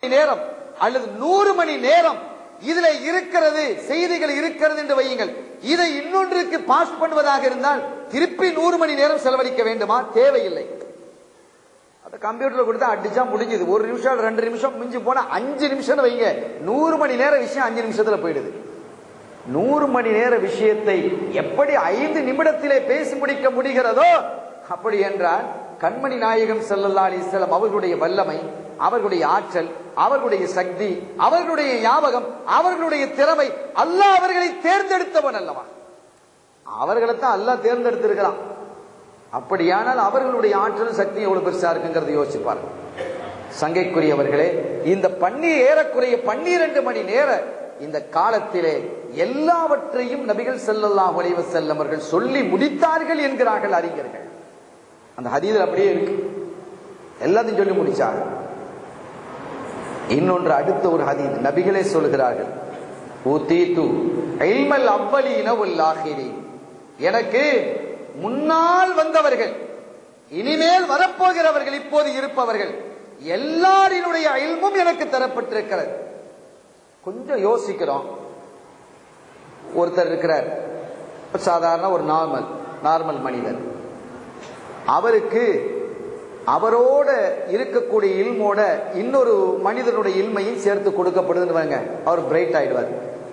மணி நேரம் அல்லது நூறு மணி நேரம் இதுல இருக்கிறது செய்திகள் இருக்கிறது என்று வையுங்கள் இதை இன்னொன்றுக்கு பாஸ் பண்ணுவதாக இருந்தால் திருப்பி நூறு மணி நேரம் செலவழிக்க வேண்டுமா தேவையில்லை அந்த கம்ப்யூட்டர்ல கொடுத்தா அடிச்சா முடிஞ்சது ஒரு நிமிஷம் ரெண்டு நிமிஷம் மிஞ்சி போனா அஞ்சு நிமிஷம் வைங்க நூறு மணி நேர விஷயம் அஞ்சு நிமிஷத்துல போயிடுது நூறு மணி நேர விஷயத்தை எப்படி ஐந்து நிமிடத்திலே பேசி முடிக்க முடிகிறதோ அப்படி என்றால் கண்மணி நாயகம் ஸல்லல்லாஹு அலைஹி வஸல்லம் அவர்களுடைய வல்லமை அவர்களுடைய ஆற்றல் அவர்களுடைய சக்தி அவர்களுடைய ஞாபகம் அவர்களுடைய திறமை அல்லாஹ் அவர்களை தேர்ந்தெடுத்தவன் அல்லவா அவர்களை தான் அல்லாஹ் தேர்ந்தெடுத்திருக்கிறான் அப்படியானால் அவர்களுடைய ஆற்றலும் சக்தியும் எவ்வளவு பெருசா இருக்குங்கிறத யோசிச்சு பாருங்க சங்கைக்குரியவர்களே இந்த பன்னீர் ஏறக்குறைய பன்னிரண்டு மணி நேர இந்த காலத்திலே எல்லாவற்றையும் நபிகள் ஸல்லல்லாஹு அலைஹி வஸல்லம் அவர்கள் சொல்லி முடித்தார்கள் என்கிறார்கள் அறிஞர்கள் அந்த ஹதீதில் அப்படியே இருக்கு எல்லாத்தையும் சொல்லி முடிச்சாங்க இன்னொன்று அடுத்த ஒரு ஹதீத் நபிகளே சொல்கிறார்கள் ஊத்தீத்து இல்மல் அவ்வலீன வல் ஆகிரீன் எனக்கு முன்னால் வந்தவர்கள் இனிமேல் வரப்போகிறவர்கள் இப்போது இருப்பவர்கள் எல்லாரினுடைய இல்மும் எனக்கு தரப்பட்டிருக்கிறது கொஞ்சம் யோசிக்கிறோம் ஒருத்தர் இருக்கிறார் சாதாரண ஒரு நார்மல் நார்மல் மனிதர் அவருக்கு அவரோட இருக்கக்கூடிய இல்மோட இன்னொரு மனிதனுடைய இல்மையும் சேர்த்து கொடுக்கப்படுதுன்னு வாங்க அவர் பிரைட் ஆயிடுவார்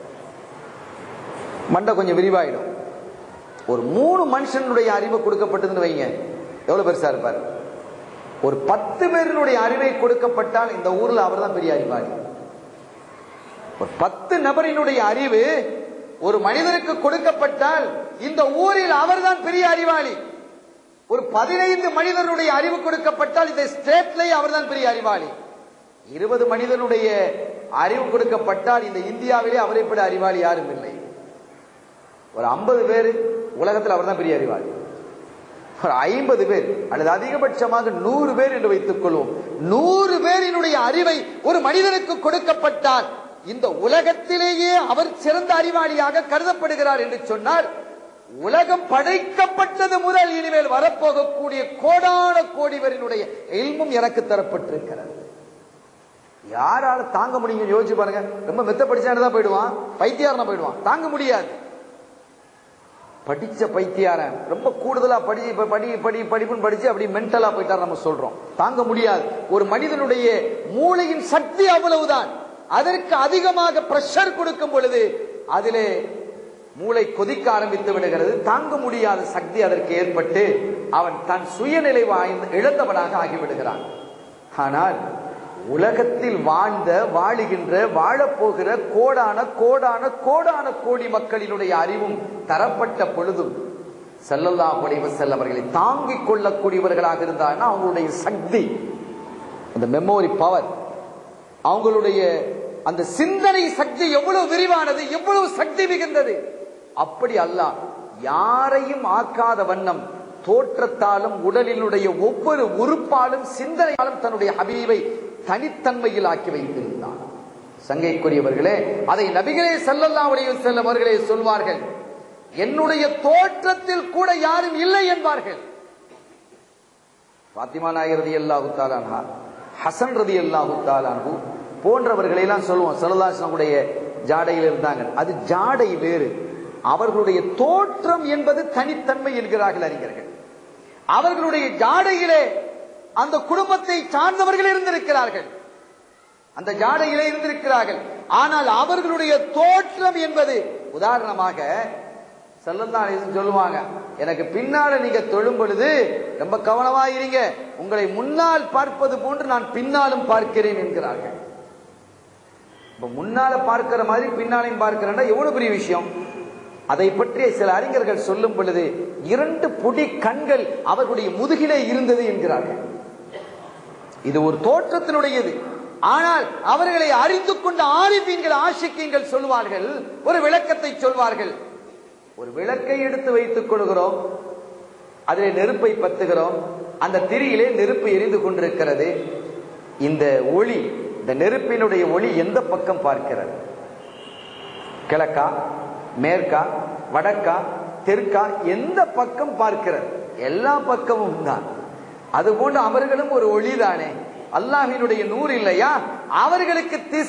மண்டை கொஞ்சம் விரிவாயிடும் ஒரு மூணு மனுஷனுடைய அறிவு கொடுக்கப்பட்டதுன்னு வைங்க எவ்வளவு பெருசா இருப்பார் ஒரு பத்து பேருடைய அறிவை கொடுக்கப்பட்டால் இந்த ஊர்ல அவர் தான் பெரிய அறிவாளி ஒரு பத்து நபரினுடைய அறிவு ஒரு மனிதனுக்கு கொடுக்கப்பட்டால் இந்த ஊரில் அவர்தான் பெரிய அறிவாளி ஒரு பதினைந்து மனிதனுடைய அறிவு கொடுக்கப்பட்டால் இந்த ஸ்டேட்லேயே அவர்தான் பெரிய அறிவாளி இருபது மனிதனுடைய அறிவு கொடுக்கப்பட்டால் இந்த இந்தியாவிலே அவரை விட அறிவாளி யாரும் இல்லை ஒரு ஐம்பது பேர் உலகத்தில் அவர்தான் பெரிய அறிவாளி ஒரு ஐம்பது பேர் அல்லது அதிகபட்சமாக நூறு பேர் என்று வைத்துக் கொள்வோம் நூறு பேரினுடைய அறிவை ஒரு மனிதனுக்கு கொடுக்கப்பட்டால் இந்த உலகத்திலேயே அவர் சிறந்த அறிவாளியாக கருதப்படுகிறார் என்று சொன்னால் உலகம் படைக்கப்பட்டது முதல் இனிமேல் வரப்போகக்கூடிய கோடான கோடிவரினுடைய எல்மும் எனக்கு தரப்பட்டிருக்கிறது யாரால தாங்க முடியும் யோசிச்சு பாருங்க ரொம்ப மெத்த படிச்சானு தான் போயிடுவான் பைத்தியாரனா போயிடுவான் தாங்க முடியாது படிச்ச பைத்தியாரன் ரொம்ப கூடுதலா படி படி படி படிப்புன்னு படிச்சு அப்படி மென்டலா போயிட்டார் நம்ம சொல்றோம் தாங்க முடியாது ஒரு மனிதனுடைய மூளையின் சக்தி அவ்வளவுதான் அதற்கு அதிகமாக பிரஷர் கொடுக்கும் பொழுது அதிலே மூளை கொதிக்க ஆரம்பித்து விடுகிறது தாங்க முடியாத சக்தி அதற்கு ஏற்பட்டு அவன் தன் சுயநிலை வாய்ந்த இழந்தவனாக ஆகிவிடுகிறான் ஆனால் உலகத்தில் வாழ்ந்த வாழுகின்ற வாழப்போகிற கோடான கோடான கோடான கோடி மக்களினுடைய அறிவும் தரப்பட்ட பொழுதும் செல்லல்லா உடைவ செல்லவர்களை தாங்கிக் கொள்ளக்கூடியவர்களாக இருந்தாங்கன்னா அவங்களுடைய சக்தி அந்த மெமோரி பவர் அவங்களுடைய அந்த சிந்தனை சக்தி எவ்வளவு விரிவானது எவ்வளவு சக்தி மிகுந்தது அப்படி அல்ல யாரையும் ஆக்காத வண்ணம் தோற்றத்தாலும் உடலினுடைய ஒவ்வொரு உறுப்பாலும் சிந்தனையாலும் தன்னுடைய ஹபீவை தனித்தன்மையில் ஆக்கி வைத்திருந்தான் சங்கைக்குரியவர்களே அதை நபிகளே செல்லல்லாவுடைய செல்லும் அவர்களே சொல்வார்கள் என்னுடைய தோற்றத்தில் கூட யாரும் இல்லை என்பார்கள் பாத்திமா நாயர் ரதி அல்லாஹு தாலான்ஹா ஹசன் ரதி அல்லாஹு தாலான்ஹு போன்றவர்களை எல்லாம் சொல்லுவோம் சல்லல்லாஹுடைய ஜாடையில் இருந்தாங்க அது ஜாடை வேறு அவர்களுடைய தோற்றம் என்பது தனித்தன்மை என்கிறார்கள் அறிஞர்கள் அவர்களுடைய ஜாடையிலே அந்த குடும்பத்தை சார்ந்தவர்கள் இருந்திருக்கிறார்கள் அந்த ஜாடையிலே இருந்திருக்கிறார்கள் ஆனால் அவர்களுடைய தோற்றம் என்பது உதாரணமாக செல்லந்தான் சொல்லுவாங்க எனக்கு பின்னால நீங்க தொழும் பொழுது ரொம்ப கவனமா இருங்க உங்களை முன்னால் பார்ப்பது போன்று நான் பின்னாலும் பார்க்கிறேன் என்கிறார்கள் இப்ப முன்னால பார்க்கிற மாதிரி பின்னாலையும் பார்க்கிறேன்னா எவ்வளவு பெரிய விஷயம் அதை பற்றிய சில அறிஞர்கள் சொல்லும் பொழுது இரண்டு பொடி கண்கள் அவர்களுடைய முதுகிலே இருந்தது என்கிறார்கள் இது ஒரு தோற்றத்தினுடையது ஆனால் அவர்களை அறிந்து கொண்ட ஆரிஃபீன்கள் ஆஷிக்கீன்கள் சொல்வார்கள் ஒரு விளக்கத்தை சொல்வார்கள் ஒரு விளக்கை எடுத்து வைத்துக் கொள்கிறோம் அதிலே நெருப்பை பத்துகிறோம் அந்த திரியிலே நெருப்பு எரிந்து கொண்டிருக்கிறது இந்த ஒளி இந்த நெருப்பினுடைய ஒளி எந்த பக்கம் பார்க்கிறது கிழக்கா மேற்கா வடக்கா தெற்கா எந்த பக்கம் பார்க்கிறது எல்லா பக்கமும் தான் அதுபோன்று அவர்களும் ஒரு ஒளிதானே அல்லாஹினுடைய நூறு இல்லையா அவர்களுக்கு திசை